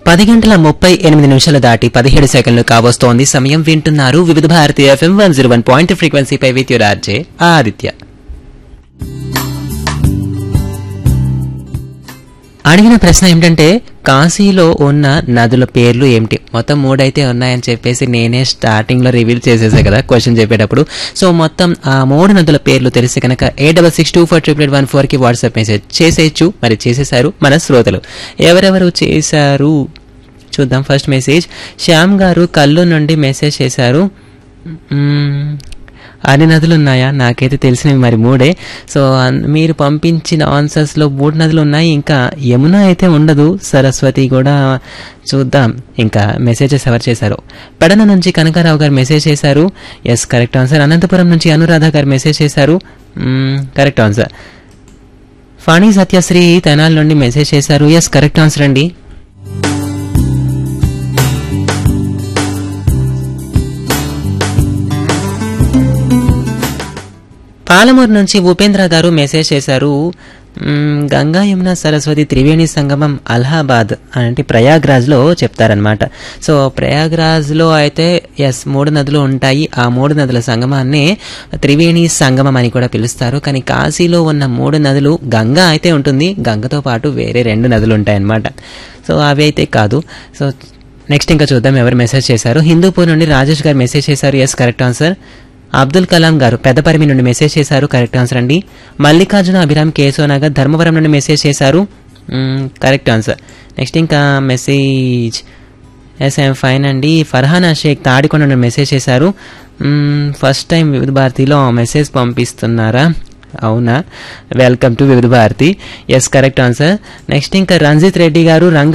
పది గంటల ముప్పై ఎనిమిది నిమిషాలు దాటి పదిహేడు సెకండ్లు కావస్తోంది సమయం వింటున్నారు Vividh Bharati FM one zero one point ఫ్రీక్వెన్సీపై విత్ యువర్ ఆర్జే ఆదిత్య అడిగిన ప్రశ్న ఏమిటంటే కాశీలో ఉన్న నదుల పేర్లు ఏమిటి మొత్తం మూడైతే ఉన్నాయని చెప్పేసి నేనే స్టార్టింగ్లో రివీల్ చేసేసా కదా క్వశ్చన్ చెప్పేటప్పుడు సో మొత్తం ఆ మూడు నదుల పేర్లు తెలిసి కనుక eight double six two four triple eight one ఫోర్కి వాట్సాప్ మెసేజ్ చేసేయచ్చు మరి చేసేసారు మన శ్రోతలు ఎవరెవరు చేశారు చూద్దాం ఫస్ట్ మెసేజ్ శ్యామ్ గారు కళ్ళు నుండి మెసేజ్ చేశారు మ్మ్. అన్ని నదులు ఉన్నాయా నాకైతే తెలిసినవి మరి మూడే సో అన్- మీరు పంపించిన ఆన్సర్స్లో మూడు నదులు ఉన్నాయి ఇంకా యమున అయితే ఉండదు సరస్వతి కూడా చూద్దాం ఇంకా మెసేజెస్ ఎవరు చేశారు పెడన నుంచి కనకారావు గారు మెసేజ్ చేశారు ఎస్ కరెక్ట్ ఆన్సర్ అనంతపురం నుంచి అనురాధ గారు మెసేజ్ చేశారు కరెక్ట్ ఆన్సర్ ఫణి సత్యశ్రీ తెనాల నుండి మెసేజ్ చేశారు ఎస్ కరెక్ట్ ఆన్సర్ అండి పాలమూరు నుంచి ఉపేంద్ర గారు మెసేజ్ చేశారు మ్మ్, గంగా యమున సరస్వతి త్రివేణి సంగమం అలహాబాద్ అంటే ప్రయాగ్రాజ్లో చెప్తారనమాట సో ప్రయాగ్రాజ్లో అయితే ఎస్ మూడు నదులు ఉంటాయి ఆ మూడు నదుల సంగమాన్ని త్రివేణి సంగమం అని కూడా పిలుస్తారు కానీ కాశీలో ఉన్న మూడు నదులు గంగా అయితే ఉంటుంది గంగతో పాటు వేరే రెండు నదులు ఉంటాయన్నమాట సో అవి అయితే కాదు సో నెక్స్ట్ ఇంకా చూద్దాం ఎవరు మెసేజ్ చేశారు హిందూపూర్ నుండి రాజేష్ గారు మెసేజ్ చేశారు yes correct answer Abdul Kalam garu Peddaparimi నుండి మెసేజ్ చేశారు కరెక్ట్ ఆన్సర్ అండి మల్లికార్జున అభిరామ్ కేశవనగర్ ధర్మవరం నుండి మెసేజ్ చేశారు మ్మ్, కరెక్ట్ ఆన్సర్ నెక్స్ట్ ఇంకా మెసేజ్ ఎస్ ఐఎమ్ ఫైన్ అండి ఫర్హానా షేక్ తాడికొండ నుండి మెసేజ్ చేశారు మ్మ్, ఫస్ట్ టైం వివిధ భారతిలో మెసేజ్ పంపిస్తున్నారా అవునా welcome to Vividh Bharati yes correct answer next ఇంకా రంజిత్ రెడ్డి గారు రంగ